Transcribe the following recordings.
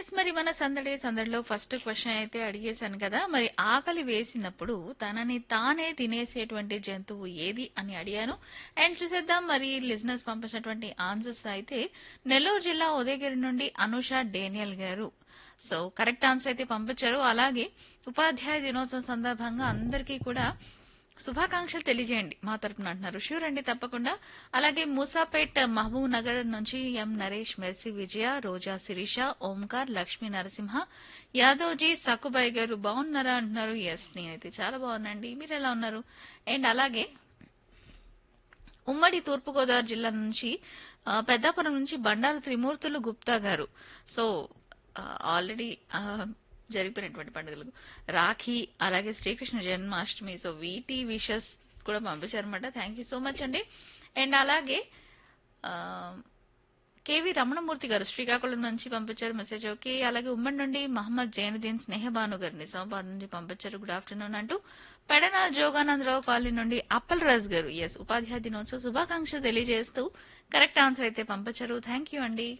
yes మరి మన సందడి సందడిలో ఫస్ట్ క్వశ్చన్ అయితే అడిగేశాను కదా మరి ఆకలి వేసినప్పుడు తనని తానే తినేసేటువంటి జంతువు ఏది అని అడిగాను అండ్ చూసేద్దాం మరి లిజినెస్ పంపించినటువంటి ఆన్సర్స్ అయితే నెల్లూరు జిల్లా ఉదయగిరి నుండి అనుష డేనియల్ గారు సో కరెక్ట్ ఆన్సర్ అయితే పంపించారు అలాగే ఉపాధ్యాయ దినోత్సవం సందర్భంగా అందరికీ కూడా శుభాకాంక్షలు తెలియజేయండి మా తరపున అంటున్నారు షూర్ అండి తప్పకుండా అలాగే మూసాపేట్ మహబూబ్ నగర్ నుంచి ఎం నరేష్ మెర్సి విజయ రోజా శిరీష ఓంకార్ లక్ష్మీ నరసింహ యాదవ్జీ సక్కుబాయ్ గారు బాగున్నారా అంటున్నారు ఎస్ నేనైతే చాలా బాగున్నాండి మీరు ఎలా ఉన్నారు అండ్ అలాగే ఉమ్మడి తూర్పుగోదావరి జిల్లా నుంచి ఆ, పెద్దాపురం నుంచి బండారు త్రిమూర్తులు గుప్తా గారు సో ఆల్రెడీ జరిగిపోయినటువంటి పండుగలు రాఖీ అలాగే శ్రీకృష్ణ జన్మాష్టమి సో వీటి విషెస్ కూడా పంపించారనమాట థ్యాంక్ యూ సో మచ్ అండి అండ్ అలాగే ఆ, కేవి రమణమూర్తి గారు శ్రీకాకుళం నుంచి పంపించారు మెసేజ్ ఓకే అలాగే ఉమ్మడి నుండి మహమ్మద్ జైనుద్దీన్ స్నేహబాను గారు నిజామాబాద్ నుండి పంపించారు గుడ్ ఆఫ్టర్నూన్ అంటూ పెడన జోగానందరావు కాలనీ నుండి అప్పల్ రాజ్ గారు ఎస్ ఉపాధ్యాయ దినోత్సవ శుభాకాంక్షలు తెలియజేస్తూ కరెక్ట్ ఆన్సర్ అయితే పంపించారు థ్యాంక్ యూ అండి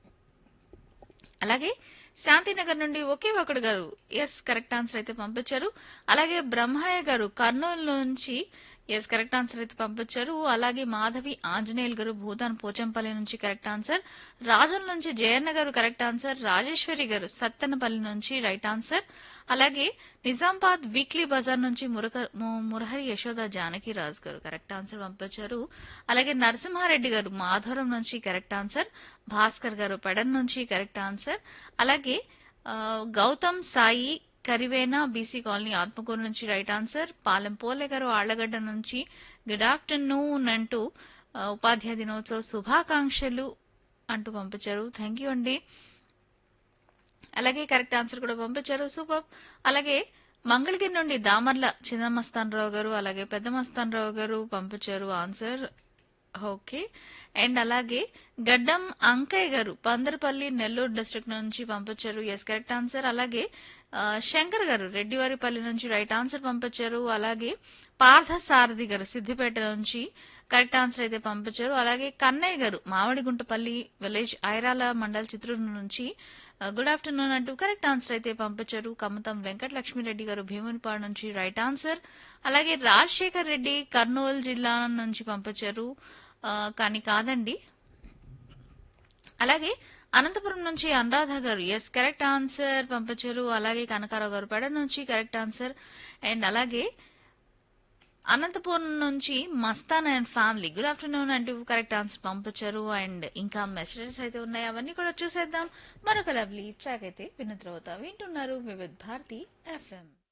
అలాగే శాంతినగర్ నుండి ఒకే ఒకడు గారు ఎస్ కరెక్ట్ ఆన్సర్ అయితే పంపించారు అలాగే బ్రహ్మయ్య గారు కర్నూలు నుంచి ఎస్ కరెక్ట్ ఆన్సర్ అయితే పంపించారు అలాగే మాధవి ఆంజనేయులు గారు భూతాన్ పోచంపల్లి నుంచి కరెక్ట్ ఆన్సర్ రాజుల నుంచి జయన్న గారు కరెక్ట్ ఆన్సర్ రాజేశ్వరి గారు సత్తెనపల్లి నుంచి రైట్ ఆన్సర్ అలాగే నిజామాబాద్ వీక్లీ బజార్ నుంచి మురక- ము- మురహరి యశోద జానకి రాజు గారు కరెక్ట్ ఆన్సర్ పంపించారు అలాగే నరసింహారెడ్డి గారు మాధవరం నుంచి కరెక్ట్ ఆన్సర్ భాస్కర్ గారు పెడన్ నుంచి కరెక్ట్ ఆన్సర్ అలాగే ఆ, గౌతమ్ సాయి కరివేనా బీసీ కాలనీ ఆత్మకూరు నుంచి రైట్ ఆన్సర్ పాలెం పోలే గారు ఆళ్లగడ్డ నుంచి గుడ్ ఆఫ్టర్నూన్ అంటూ ఆ, ఉపాధ్యాయ దినోత్సవ శుభాకాంక్షలు అంటూ పంపించారు థ్యాంక్ యూ అండి అలాగే కరెక్ట్ ఆన్సర్ కూడా పంపించారు సూపర్ అలాగే మంగళగిరి నుండి దామర్ల చిన్నమస్తానరావు గారు అలాగే పెద్ద మస్తానరావు గారు పంపించారు ఆన్సర్ ఓకే అండ్ అలాగే గడ్డం అంకయ్య గారు పందరపల్లి నెల్లూరు డిస్ట్రిక్ట్ నుంచి పంపించారు ఎస్ కరెక్ట్ ఆన్సర్ అలాగే ఆ, శంకర్ గారు రెడ్డివారిపల్లి నుంచి రైట్ ఆన్సర్ పంపించారు అలాగే పార్థ సారథి గారు సిద్దిపేట నుంచి కరెక్ట్ ఆన్సర్ అయితే పంపించారు అలాగే కన్నయ్య గారు మామిడిగుంటపల్లి విలేజ్ ఐరాల మండల్ చిత్తూరు నుంచి ఆ, గుడ్ ఆఫ్టర్నూన్ అంటూ కరెక్ట్ ఆన్సర్ అయితే పంపించారు కమతం వెంకట లక్ష్మీరెడ్డి గారు భీమునిపాడు నుంచి రైట్ ఆన్సర్ అలాగే రాజశేఖర్ రెడ్డి కర్నూలు జిల్లా నుంచి పంపించారు ఆ, కానీ కాదండి అలాగే అనంతపురం నుంచి అనురాధ గారు ఎస్ కరెక్ట్ ఆన్సర్ పంపించారు అలాగే కనకారావు గారు పెడ నుంచి కరెక్ట్ ఆన్సర్ అండ్ అలాగే అనంతపురం నుంచి Mastan and family good afternoon అంటూ కరెక్ట్ ఆన్సర్ పంపించారు అండ్ ఇంకా మెసేజెస్ అయితే ఉన్నాయి అవన్నీ కూడా చూసేద్దాం మరొక లవ్లీ ట్రాక్ అయితే విన్న తర్వాత వింటున్నారు వివిధ్ భారతి ఎఫ్ఎం